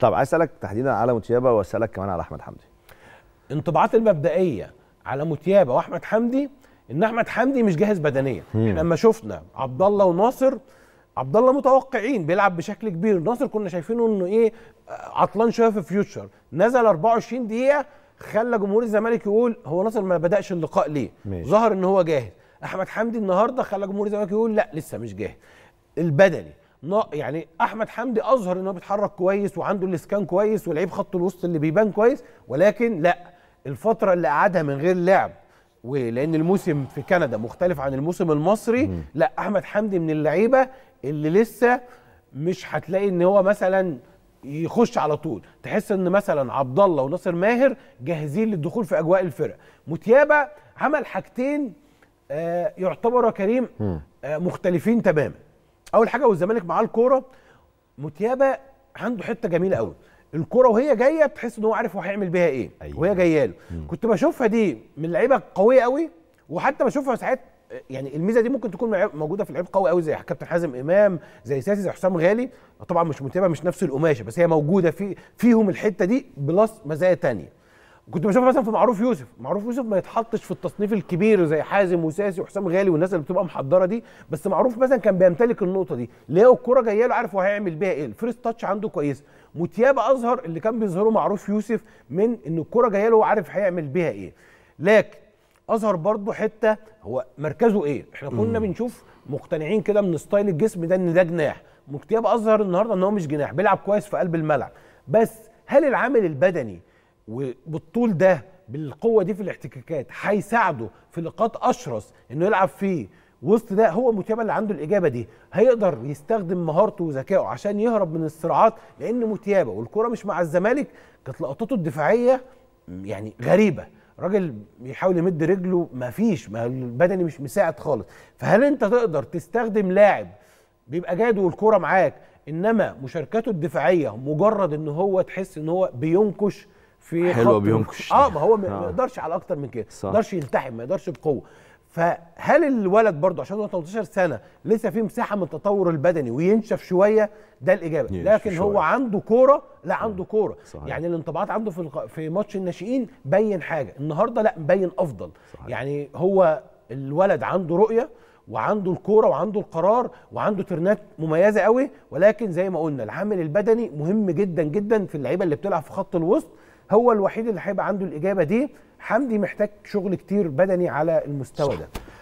طب عايز اسالك تحديدا على متيابه واسالك كمان على احمد حمدي انطباعات المبدئيه على متيابه واحمد حمدي ان احمد حمدي مش جاهز بدنيا احنا لما شفنا عبد الله وناصر عبد الله متوقعين بيلعب بشكل كبير ناصر كنا شايفينه انه ايه عطلان شويه في فيوتشر نزل 24 دقيقه خلى جمهور الزمالك يقول هو ناصر ما بداش اللقاء ليه ماشي. ظهر ان هو جاهز احمد حمدي النهارده خلى جمهور الزمالك يقول لا لسه مش جاهز البدني نا- يعني احمد حمدي اظهر ان هو بيتحرك كويس وعنده الاسكان كويس ولعيب خط الوسط اللي بيبان كويس ولكن لا الفتره اللي قعدها من غير لعب ولان الموسم في كندا مختلف عن الموسم المصري لا احمد حمدي من اللعيبه اللي لسه مش هتلاقي ان هو مثلا يخش على طول تحس ان مثلا عبد الله وناصر ماهر جاهزين للدخول في اجواء الفرق متيابه عمل حاجتين آه يعتبروا يا كريم آه مختلفين تماما اول حاجه والزمالك معاه الكوره متيابه عنده حته جميله قوي الكوره وهي جايه بتحس ان هو عارف هو هيعمل بيها ايه أيوة. وهي جايه له كنت بشوفها دي من لعيبه قويه قوي وحتى بشوفها ساعات يعني الميزه دي ممكن تكون لعيب- موجوده في لعيب قوي قوي زي كابتن حازم امام زي ساسي زي حسام غالي طبعا مش متابعه مش نفس القماشه بس هي موجوده في فيهم الحته دي بلس مزايا تانية كنت بشوفها مثلا في معروف يوسف معروف يوسف ما يتحطش في التصنيف الكبير زي حازم وساسي وحسام غالي والناس اللي بتبقى محضره دي بس معروف مثلا كان بيمتلك النقطه دي ليه الكوره جايه له عارف هو هيعمل بيها ايه الفيرست تاتش عنده كويس متيابه اظهر اللي كان بيظهره معروف يوسف من ان الكوره جايه له وعارف هيعمل بيها ايه لكن اظهر برضه حته هو مركزه ايه احنا كنا بنشوف مقتنعين كده من ستايل الجسم ده ان ده جناح مكتياب اظهر النهارده ان هو مش جناح بيلعب كويس في قلب الملعب بس هل العامل البدني وبالطول ده بالقوه دي في الاحتكاكات هيساعده في لقاءات اشرس انه يلعب فيه وسط ده هو متيابه اللي عنده الاجابه دي هيقدر يستخدم مهارته وذكائه عشان يهرب من الصراعات لان متيابه والكره مش مع الزمالك كانت لقطاته الدفاعيه يعني غريبه راجل بيحاول يمد رجله ما فيش ما البدني مش مساعد خالص فهل انت تقدر تستخدم لاعب بيبقى جاد والكوره معاك انما مشاركاته الدفاعيه مجرد ان هو تحس ان هو بينكش في حلوة خط بينكش اه ما هو ما آه. ما يقدرش على اكتر من كده صح. ما يقدرش يلتحم ما يقدرش بقوه فهل الولد برضه عشان هو 18 سنه لسه في مساحه من التطور البدني وينشف شويه ده الاجابه ينشف لكن هو شوية. عنده كوره لا عنده كوره صحيح. يعني الانطباعات عنده في الق- في ماتش الناشئين بين حاجه النهارده لا مبين افضل صحيح. يعني هو الولد عنده رؤيه وعنده الكوره وعنده القرار وعنده ترنات مميزه قوي ولكن زي ما قلنا العامل البدني مهم جدا جدا في اللعيبه اللي بتلعب في خط الوسط هو الوحيد اللي هيبقى عنده الاجابه دي حمدي محتاج شغل كتير بدني على المستوى ده